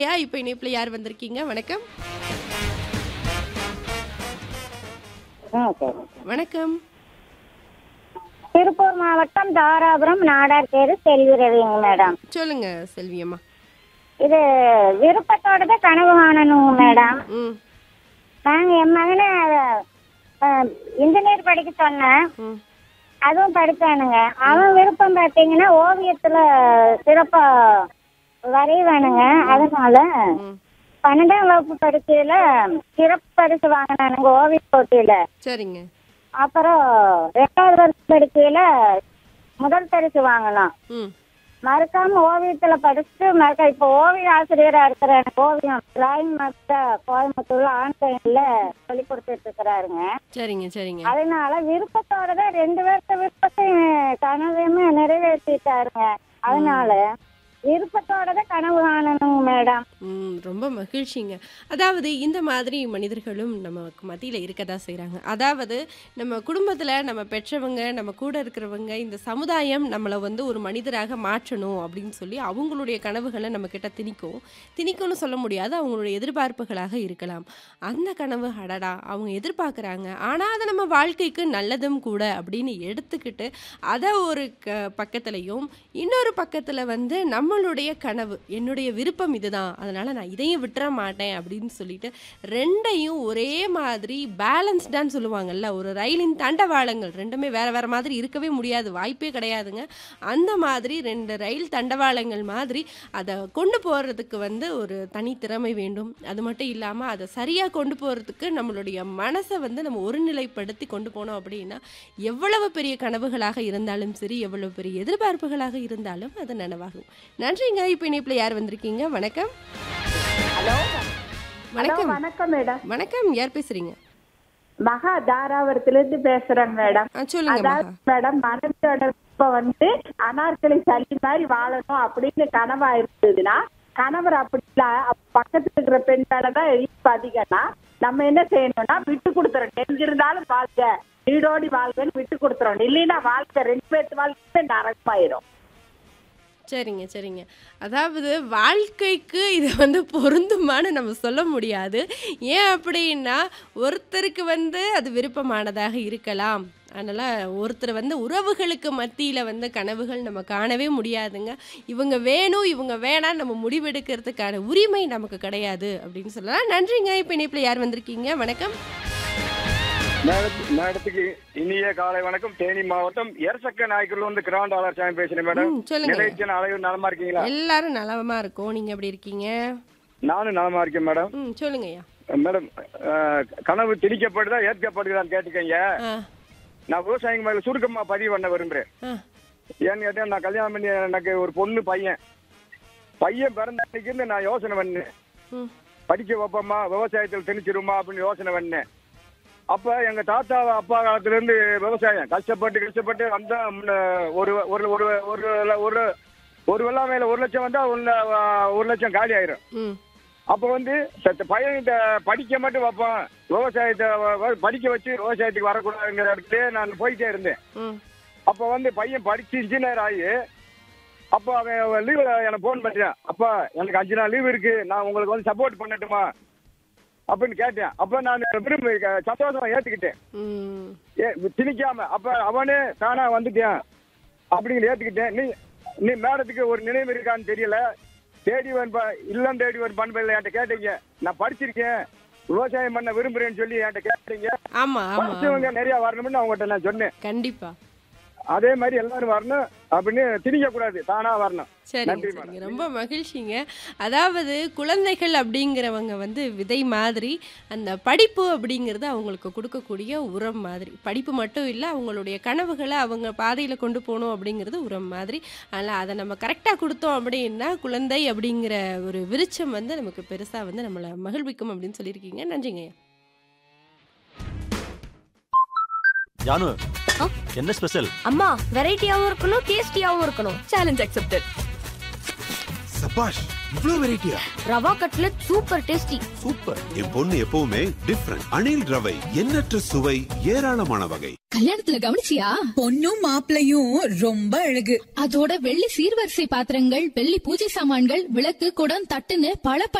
யா இப்போ இணைப்புல யார் வந்திருக்கீங்க வணக்கம் ஆ சரி வணக்கம் திருப்பூர் மாவட்டம் தாராபுரம் நாடார் தேரு செல்வி ரவிங்க மேடம் சொல்லுங்க செல்வியம்மா இது விருப்பத்தோட தான் கனவு காணணுங்க மேடம் ம் நாங்கள் என் மகனை இன்ஜினியர் படிக்க சொன்னேன் ம் அதுவும் படிச்சானுங்க அவன் விருப்பம் பார்த்தீங்கன்னா ஓவியத்தில் சிறப்பாக வரைவானுங்க அதனால ம் பன்னெண்டாம் வகுப்பு படிக்கையில் சிறப்பு பரிசு வாங்கினானுங்க ஓவிய போட்டியில் சரிங்க அப்புறம் ரெண்டாவது வருஷம் படிக்கையில் முதல் பரிசு வாங்கினான் ம் மறக்காம ஓவியத்துல படிச்சுட்டு மறக்க இப்போ ஓவிய ஆசிரியரா இருக்கிற எனக்கு ஓவியம் டிராயிங் மாஸ்டர் கோயம்புத்தூர்ல ஆன்லைன்ல சொல்லி கொடுத்துட்டு இருக்கிறாருங்க சரிங்க சரிங்க அதனால விருப்பத்தோட தான் ரெண்டு பேர்த்த விருப்பத்தையும் கனவையுமே நிறைவேற்றிட்டாருங்க அதனால விருப்பத்தோட தான் கனவு காணணுங்க மேடம் ம் ரொம்ப மகிழ்ச்சிங்க அதாவது இந்த மாதிரி மனிதர்களும் நமக்கு மத்தியில் இருக்க தான் செய்கிறாங்க அதாவது நம்ம குடும்பத்தில் நம்ம பெற்றவங்க நம்ம கூட இருக்கிறவங்க இந்த சமுதாயம் நம்மளை வந்து ஒரு மனிதராக மாற்றணும் அப்படின்னு சொல்லி அவங்களுடைய கனவுகளை நம்ம கிட்ட திணிக்கும் திணிக்கும்னு சொல்ல முடியாது அவங்களுடைய எதிர்பார்ப்புகளாக இருக்கலாம் அந்த கனவு அடடா அவங்க எதிர்பார்க்குறாங்க ஆனால் அது நம்ம வாழ்க்கைக்கு நல்லதும் கூட அப்படின்னு எடுத்துக்கிட்டு அதை ஒரு க பக்கத்துலையும் இன்னொரு பக்கத்தில் வந்து நம்மளுடைய கனவு என்னுடைய விருப்பம் இதுதான் அதனால் நான் இதையும் விட்டுற மாட்டேன் அப்படின்னு சொல்லிட்டு ரெண்டையும் ஒரே மாதிரி பேலன்ஸ்டான்னு சொல்லுவாங்கல்ல ஒரு ரயிலின் தண்டவாளங்கள் ரெண்டுமே வேற வேற மாதிரி இருக்கவே முடியாது வாய்ப்பே கிடையாதுங்க அந்த மாதிரி ரெண்டு ரயில் தண்டவாளங்கள் மாதிரி அதை கொண்டு போகிறதுக்கு வந்து ஒரு தனி திறமை வேண்டும் அது மட்டும் இல்லாமல் அதை சரியாக கொண்டு போகிறதுக்கு நம்மளுடைய மனசை வந்து நம்ம ஒருநிலைப்படுத்தி கொண்டு போனோம் அப்படின்னா எவ்வளவு பெரிய கனவுகளாக இருந்தாலும் சரி எவ்வளவு பெரிய எதிர்பார்ப்புகளாக இருந்தாலும் அது நனவாகும் நன்றிங்க இப்போ இணைப்பில் யார் வந்திருக்கீங்க வணக்கம் ஹலோ வணக்கம் வணக்கம் மேடம் வணக்கம் யார் பேசுறீங்க மகா தாராபுரத்திலிருந்து பேசுறேன் மேடம் ஆ சொல்லுங்க அதாவது மகா மேடம் மனதோட இப்ப வந்து அனார்கலி சளி மாதிரி வாழணும் அப்படின்னு கனவா இருந்ததுன்னா கணவர் அப்படி இல்ல அப்ப பக்கத்துல இருக்கிற பெண் மேலதான் ஈர்ப்பு அதிகம்னா நம்ம என்ன செய்யணும்னா விட்டு கொடுத்துறோம் எங்கிருந்தாலும் வாழ்க்கை வீடோடி வாழ்க்கைன்னு விட்டு கொடுத்துறோம் இல்லைன்னா வாழ்க்கை ரெண்டு பேர்த்து வாழ்க்கை நரகமாயிரும் சரிங்க சரிங்க அதாவது வாழ்க்கைக்கு இது வந்து பொருந்துமான்னு நம்ம சொல்ல முடியாது ஏன் அப்படின்னா ஒருத்தருக்கு வந்து அது விருப்பமானதாக இருக்கலாம் அதனால் ஒருத்தர் வந்து உறவுகளுக்கு மத்தியில் வந்து கனவுகள் நம்ம காணவே முடியாதுங்க இவங்க வேணும் இவங்க வேணாம் நம்ம முடிவெடுக்கிறதுக்கான உரிமை நமக்கு கிடையாது அப்படின்னு சொல்லலாம் நன்றிங்க இப்போ இணைப்பில் யார் வந்திருக்கீங்க வணக்கம் மேடத்து- மேடத்துக்கு இனிய காலை வணக்கம் தேனி மாவட்டம் எரசக்க நாய்க்குள்ள வந்து கிராண்ட் ஆளர் சாமி பேசுறேன் மேடம் ம், சொல்லுங்க. நிலையத்தின் அலைவு நலமா இருக்கீங்களா எல்லாரும் நலமா இருக்கோம் நீங்கள் எப்படி இருக்கீங்க நானும் நலமா இருக்கேன் மேடம் ம் சொல்லுங்கய்யா மேடம் அஹ், கனவு திணிக்கப்படுதா ஏற்கப்படுதான்னு கேட்டுக்கங்க ஆ நான் விவசாயிங்க மேல சுருக்கமா பதிவு பண்ண விரும்புறேன் ஆ ஏன்னு கேட்டா நான் கல்யாணம் பண்ணி எனக்கு ஒரு பொண்ணு பையன் பையன் பிறந்த அன்னைக்கு நான் யோசனை பண்ணேன் ம் படிக்க வைப்போமா விவசாயத்தில் திணிச்சிருமா அப்படின்னு யோசனை பண்ணேன் அப்ப எங்க தாத்தா அப்பா காலத்துல இருந்து விவசாயம் கஷ்டப்பட்டு கஷ்டப்பட்டு அந்த முன்ன ஒரு ஒரு ஒரு ஒரு ஒரு ஒரு வெள்ளாமையில ஒரு லட்சம் வந்தா ஒன்னு ஒரு லட்சம் காலி ஆயிரும் ம் அப்ப வந்து சத்த பையன்கிட்ட படிக்க மட்டும் வைப்போம் விவசாயத்தை வ- வ- படிக்க வச்சு விவசாயத்துக்கு வரக்கூடாதுங்கிற இடத்துல நான் போயிட்டே இருந்தேன் ம் அப்ப வந்து பையன் படிச்சு இன்ஜினியர் ஆகி அப்ப அவன் லீவ்ல எனக்கு ஃபோன் பண்றான் அப்பா எனக்கு அஞ்சு நாள் லீவ் இருக்கு நான் உங்களுக்கு வந்து சப்போர்ட் பண்ணட்டுமா அப்படின்னு கேட்டேன் அப்ப நான் விரும்பி சந்தோஷமா ஏத்துக்கிட்டேன் ம் ஏ திணிக்காம அப்ப அவனே தானா வந்துட்டேன் அப்படிங்கிற ஏத்துக்கிட்டேன் நீ நீ மேடத்துக்கு ஒரு நினைவு இருக்கான்னு தெரியல தேடிவன் ப- இல்லம் தேடிவன் பண்பையில் என்கிட்ட கேட்டீங்க நான் படிச்சிருக்கேன் விவசாயம் பண்ண விரும்புறேன்னு சொல்லி என்கிட்ட கேட்டீங்க ஆமா ஆமா படிச்சவங்க நிறைய வரணும்னு அவங்ககிட்ட நான் சொன்னேன் கண்டிப்பா அதே மாதிரி எல்லாரும் வரணும் அப்படின்னு திணிக்க கூடாது தானா வரணும் சரிங்க நன்றி சரிங்க மேடம். ரொம்ப மகிழ்ச்சிங்க அதாவது குழந்தைகள் அப்படிங்கிறவங்க வந்து விதை மாதிரி அந்த படிப்பு அப்படிங்கிறது அவங்களுக்கு கொடுக்கக்கூடிய உரம் மாதிரி படிப்பு மட்டும் இல்லை அவங்களுடைய கனவுகளை அவங்க பாதையில் கொண்டு போகணும் அப்படிங்கிறது உரம் மாதிரி அதனால் அதை நம்ம கரெக்டாக கொடுத்தோம் அப்படின்னா குழந்தை அப்படிங்கிற ஒரு விருட்சம் வந்து நமக்கு பெருசாக வந்து நம்மளை மகிழ்விக்கும் அப்படின்னு சொல்லியிருக்கீங்க நன்றிங்க ஜானு ஆ? என்ன ஸ்பெஷல் அம்மா வெரைட்டியாவும் இருக்கணும் டேஸ்டியாவும் இருக்கணும் சேலஞ்ச் அக்செப்டட் சபாஷ் இவ்ளோ வெரைட்டியா rava cutlet super tasty super என் பொண்ணு எப்பவுமே டிஃப்ரெண்ட் அணில் ரவை எண்ணற்ற சுவை ஏராளமான வகை கல்யாணத்துல கவனிச்சியா பொண்ணும் மாப்பிளையும் ரொம்ப அழகு அதோட வெள்ளி சீர்வரிசை பாத்திரங்கள் வெள்ளி பூஜை சாமான்கள் விளக்கு குடம் தட்டுன்னு பல